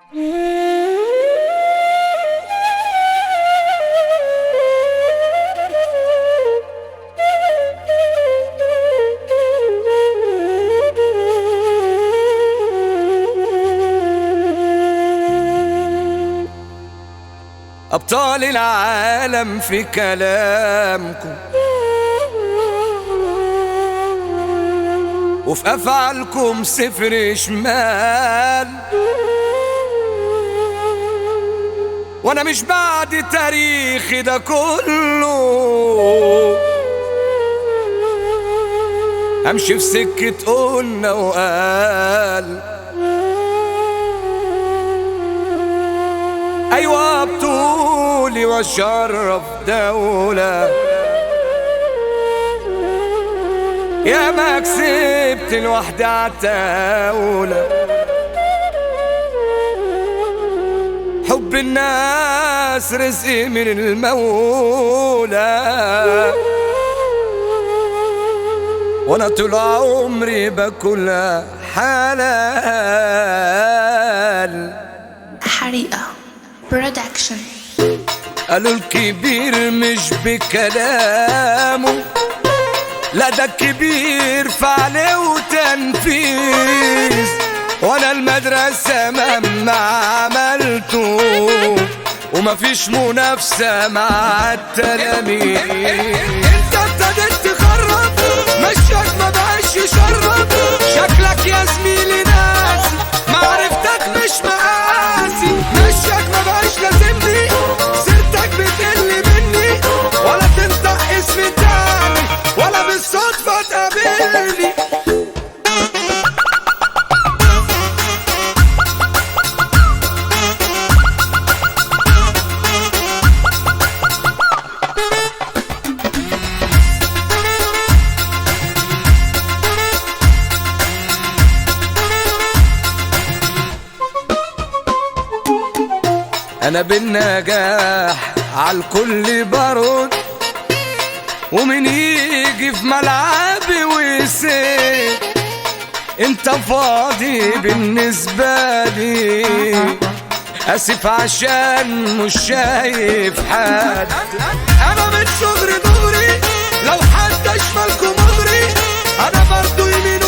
أبطال العالم في كلامكم وفي أفعالكم صفر شمال وأنا مش بعد تاريخي ده كله أمشي في سكة قلنا وقال أيوة بطولي وأشرف دولة يا ما كسبت لوحدي عتاولة حب الناس رزقي من المولى وانا طول عمري باكل حلال حريقة برودكشن قالوا الكبير مش بكلامه لا ده الكبير فعله وتنفيذ وانا المدرسة مهما عملته ومفيش منافسة مع التلاميذ انت ابتديت تخرب مشيك ما بقاش يشرب شكلك يا زميلي ناسي معرفتك مش مقاسي مشيك ما بقاش لازمني سيرتك بتقل مني ولا تنطق اسمي تاني ولا بالصدفة تقابلني انا بالنجاح عالكل برد ومن يجي في ملعبي ويسيب انت فاضي بالنسبة لي اسف عشان مش شايف حد انا من صغري دغري لو حد اشمالكم مغري انا برضو يمين